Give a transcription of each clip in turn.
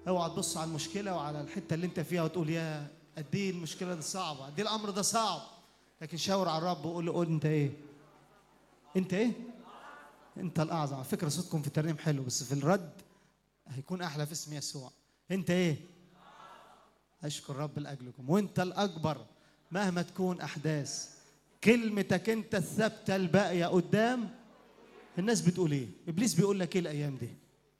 اوعى تبص على المشكله وعلى الحته اللي انت فيها وتقول يا قد ايه المشكله دي صعبه قد ايه الامر ده صعب لكن شاور على الرب وقول له قول انت ايه انت ايه انت الاعظم على فكره صوتكم في الترنيم حلو بس في الرد هيكون احلى في اسم يسوع انت ايه اشكر رب لاجلكم وانت الاكبر مهما تكون احداث كلمتك انت الثابته الباقيه قدام الناس بتقول ايه ابليس بيقول لك ايه الايام دي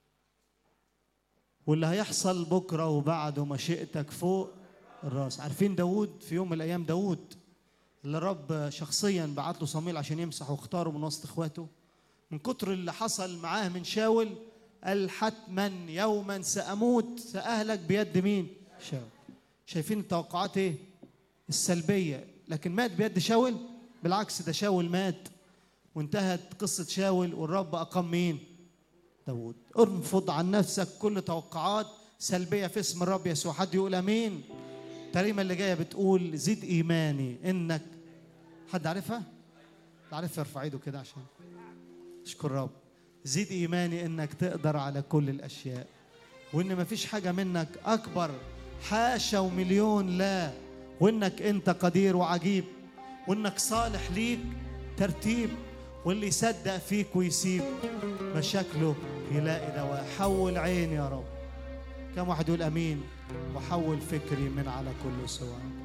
واللي هيحصل بكره وبعده مشيئتك فوق الراس عارفين داوود في يوم من الايام داوود اللي رب شخصيا بعت له صمويل عشان يمسح واختاره من وسط اخواته من كتر اللي حصل معاه من شاول قال حتما يوما ساموت ساهلك بيد مين شاول شايفين التوقعات ايه السلبيه لكن مات بيد شاول بالعكس ده شاول مات وانتهت قصه شاول والرب اقام مين داود ارفض عن نفسك كل توقعات سلبيه في اسم الرب يسوع حد يقول امين التريمه اللي جايه بتقول زيد ايماني انك حد عارفها عارف ارفع ايده كده عشان اشكر رب زيد ايماني انك تقدر على كل الاشياء وان مفيش حاجه منك اكبر حاشا ومليون لا وانك انت قدير وعجيب وانك صالح ليك ترتيب واللي يصدق فيك ويسيب مشاكله يلاقي دواء حول عيني يا رب كم واحد يقول امين وحول فكري من على كل سواء